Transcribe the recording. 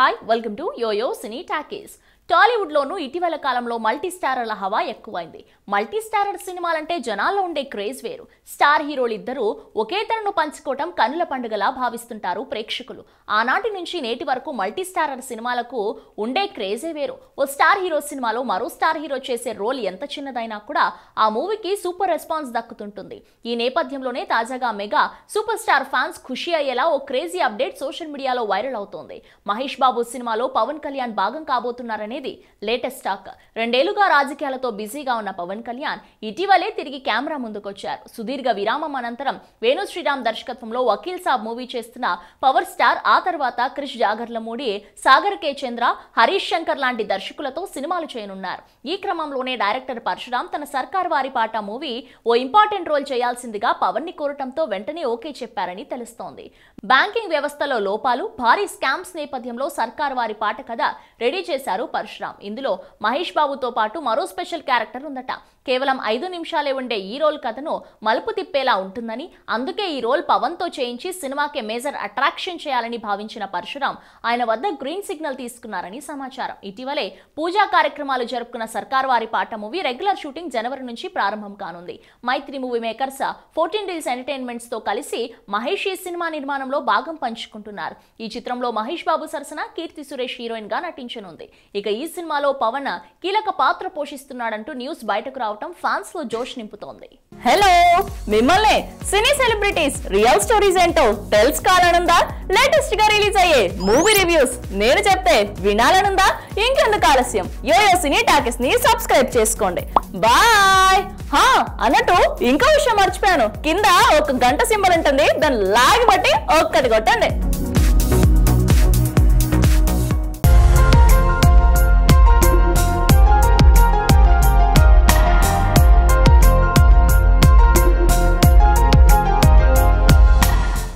hi welcome to YoYo cine talkies టాలీవుడ్లోనూ ఇటీవల కాలంలో మల్టీ స్టారర్ల హవా ఎక్కువైంది మల్టీ స్టారర్ సినిమాలంటే జనాల్లో ఉండే క్రేజ్ వేరు స్టార్ హీరోలు ఇద్దరూ ఒకే తెరను పంచుకోవటం కనుల పండుగలా భావిస్తుంటారు ప్రేక్షకులు ఆనాటి నుంచి నేటి వరకు మల్టీ స్టారర్ సినిమాలకు ఉండే క్రేజే వేరు ఓ స్టార్ హీరో సినిమాలో మరో స్టార్ హీరో చేసే రోల్ ఎంత చిన్నదైనా కూడా ఆ మూవీకి సూపర్ రెస్పాన్స్ దక్కుతుంటుంది ఈ నేపథ్యంలోనే తాజాగా మెగా సూపర్ స్టార్ ఫ్యాన్స్ ఖుషి అయ్యేలా ఓ క్రేజీ అప్డేట్ సోషల్ మీడియాలో వైరల్ అవుతోంది మహేష్ బాబు సినిమాలో పవన్ కళ్యాణ్ భాగం కాబోతున్నారనేది లేటెస్ట్ టాక్ రెండేళ్లుగా రాజకీయాలతో బిజీగా ఉన్న పవన్ కళ్యాణ్ ఇటీవలే తిరిగి కెమెరా ముందుకొచ్చారు సుదీర్ఘ విరామం అనంతరం వేణు శ్రీరామ్ దర్శకత్వంలో వకీల్ సాబ్ మూవీ చేస్తున్న పవర్ స్టార్ ఆ తర్వాత క్రిష్ జాగర్లమూడి సాగర్ కే చంద్ర హరీష్ శంకర్ లాంటి దర్శకులతో సినిమాలు చేయనున్నారు ఈ క్రమంలోనే డైరెక్టర్ పరశురామ్ తన సర్కార్ వారి పాట మూవీ ఓ ఇంపార్టెంట్ రోల్ చేయాల్సిందిగా పవన్ ని కోరటంతో వెంటనే ఓకే చెప్పారని తెలుస్తోంది బ్యాంకింగ్ వ్యవస్థలో లోపాలు భారీ స్కామ్స్ నేపథ్యంలో సర్కార్ వారి పాట కథ రెడీ చేశారు పరశురామ్ ఇందులో మహేష్ బాబుతో పాటు మరో స్పెషల్ క్యారెక్టర్ ఉందట కేవలం ఐదు నిమిషాలే ఉండే ఈ రోల్ కథను మలుపు తిప్పేలా ఉంటుందని అందుకే ఈ రోల్ పవన్ తో చేయించి సినిమాకి మేజర్ అట్రాక్షన్ చేయాలని భావించిన పరశురామ్ ఆయన వద్ద గ్రీన్ సిగ్నల్ తీసుకున్నారని సమాచారం ఇటీవలే పూజా కార్యక్రమాలు జరుపుకున్న సర్కార్ వారి పాట మూవీ రెగ్యులర్ షూటింగ్ జనవరి నుంచి ప్రారంభం కానుంది Mythri movie makers fourteen reels entertainments తో కలిసి మహేష్ ఈ సినిమా నిర్మాణంలో భాగం పంచుకుంటున్నారు ఈ చిత్రంలో మహేష్ బాబు సరసన కీర్తి సురేష్ హీరోయిన్ గా నటించనుంది ఇక ఈ సినిమాలో పవన్ కీలక పాత్ర పోషిస్తున్నాడంటూ న్యూస్ బయటకు రావటం ఫ్యాన్స్ లో జోష్ నింపుతోంది హలో మిమ్మల్ని సినీ సెలబ్రిటీస్ రియల్ స్టోరీస్ ఏంటో తెలుసుకోవాలనుందా లేటెస్ట్ గా రిలీజ్ అయ్యే మూవీ రివ్యూస్ నేను చెప్తే వినాలనుందా ఇంకెందుకు ఆలస్యం యోయో సినీ టాకీస్ ని సబ్స్క్రైబ్ చేసుకోండి బాయ్ హా అన్నట్టు ఇంకో విషయం మర్చిపోయాను కింద ఒక గంట సింబల్ ఉంటుంది దాన్ని లాగి బట్టి ఒక్కటి కొట్టండి